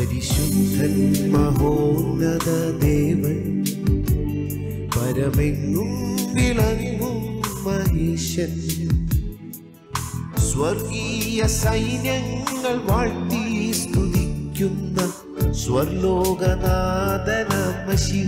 പരിശുദ്ധൻ മഹോന്നത ദേവൻ പരമെങ്ങും വിളങ്ങും മഹീശൻ സ്വർഗീയ സൈന്യങ്ങൾ വാഴ്ത്തി സ്തുതിക്കുന്ന സ്വർലോകനാഥന മഷിഹ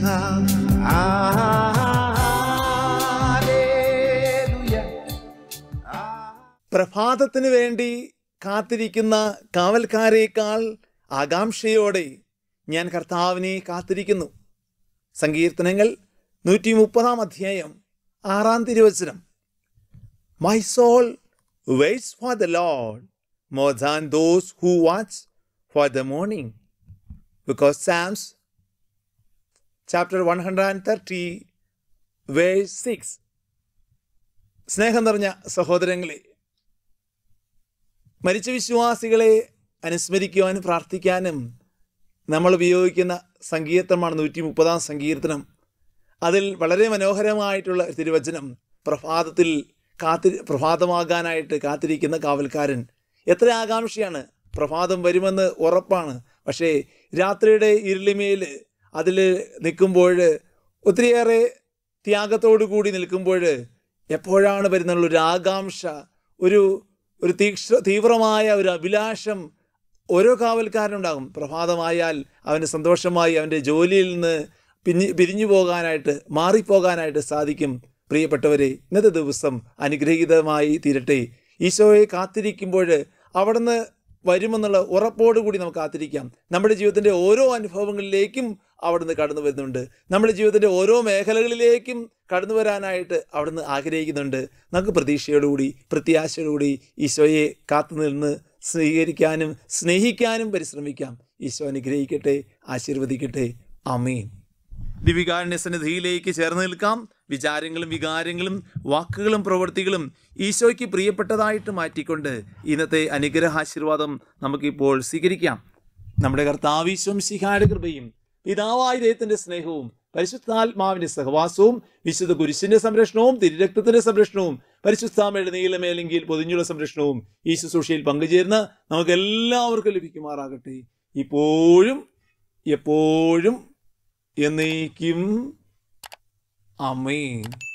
പ്രഭാതത്തിന് വേണ്ടി കാത്തിരിക്കുന്ന കാവൽക്കാരേക്കാൾ ആകാംക്ഷയോടെ ഞാൻ കർത്താവിനെ കാത്തിരിക്കുന്നു സങ്കീർത്തനങ്ങൾ നൂറ്റി മുപ്പതാം അധ്യായം ആറാം തിരുവചനം my soul waits for the Lord more than those who watch for the morning because Psalms chapter one hundred and thirty verse six സ്നേഹം നിറഞ്ഞ സഹോദരങ്ങളെ മരിച്ച വിശ്വാസികളെ അനുസ്മരിക്കുവാനും പ്രാർത്ഥിക്കാനും നമ്മൾ ഉപയോഗിക്കുന്ന സങ്കീർത്തനമാണ് നൂറ്റി മുപ്പതാം സങ്കീർത്തനം അതിൽ വളരെ മനോഹരമായിട്ടുള്ള ഒരു തിരുവചനം പ്രഭാതത്തിൽ കാത്തി പ്രഭാതമാകാനായിട്ട് കാത്തിരിക്കുന്ന കാവൽക്കാരൻ എത്ര ആകാംക്ഷയാണ് പ്രഭാതം വരുമെന്ന് ഉറപ്പാണ് പക്ഷേ രാത്രിയുടെ ഇരുളിമേൽ അതിൽ നിൽക്കുമ്പോൾ ഒത്തിരിയേറെ ത്യാഗത്തോടു കൂടി നിൽക്കുമ്പോൾ എപ്പോഴാണ് വരുന്നുള്ള ഒരു ആകാംക്ഷ ഒരു ഒരു തീക്ഷ തീവ്രമായ ഒരു അഭിലാഷം ഓരോ കാവൽക്കാരനുണ്ടാകും പ്രഭാതമായാൽ അവന് സന്തോഷമായി അവൻ്റെ ജോലിയിൽ നിന്ന് പിഞ്ഞ് പിരിഞ്ഞു പോകാനായിട്ട് മാറിപ്പോകാനായിട്ട് സാധിക്കും പ്രിയപ്പെട്ടവരെ ഇന്നത്തെ ദിവസം അനുഗ്രഹീതമായി തീരട്ടെ ഈശോയെ കാത്തിരിക്കുമ്പോൾ അവിടുന്ന് വരുമെന്നുള്ള ഉറപ്പോടുകൂടി നമുക്ക് കാത്തിരിക്കാം നമ്മുടെ ജീവിതത്തിൻ്റെ ഓരോ അനുഭവങ്ങളിലേക്കും അവിടുന്ന് കടന്നു വരുന്നുണ്ട് നമ്മുടെ ജീവിതത്തിൻ്റെ ഓരോ മേഖലകളിലേക്കും കടന്നു വരാനായിട്ട് അവിടുന്ന് ആഗ്രഹിക്കുന്നുണ്ട് നമുക്ക് പ്രതീക്ഷയോടുകൂടി പ്രത്യാശയോടുകൂടി ഈശോയെ കാത്തുനിന്ന് സ്വീകരിക്കാനും സ്നേഹിക്കാനും പരിശ്രമിക്കാം ഈശോ അനുഗ്രഹിക്കട്ടെ ആശീർവദിക്കട്ടെ അമീൻ ദിവികാരുണ്യ സന്നിധിയിലേക്ക് ചേർന്ന് നിൽക്കാം വിചാരങ്ങളും വികാരങ്ങളും വാക്കുകളും പ്രവൃത്തികളും ഈശോയ്ക്ക് പ്രിയപ്പെട്ടതായിട്ട് മാറ്റിക്കൊണ്ട് ഇന്നത്തെ അനുഗ്രഹാശീർവാദം നമുക്കിപ്പോൾ സ്വീകരിക്കാം നമ്മുടെ കർത്താവീശ്വം ശിഖായുടെ കൃപയും പിതാവായ ദൈവത്തിന്റെ സ്നേഹവും പരിശുദ്ധാത്മാവിന്റെ സഹവാസവും വിശുദ്ധ കുരിശിന്റെ സംരക്ഷണവും തിരുരക്തത്തിന്റെ സംരക്ഷണവും പരിശുദ്ധാമയുടെ നീലമേലെങ്കിൽ പൊതിഞ്ഞുള്ള സംരക്ഷണവും ഈ ശുശ്രൂഷയിൽ പങ്കുചേർന്ന് നമുക്ക് എല്ലാവർക്കും ലഭിക്കുമാറാകട്ടെ ഇപ്പോഴും എപ്പോഴും എന്നേക്കും അമേൻ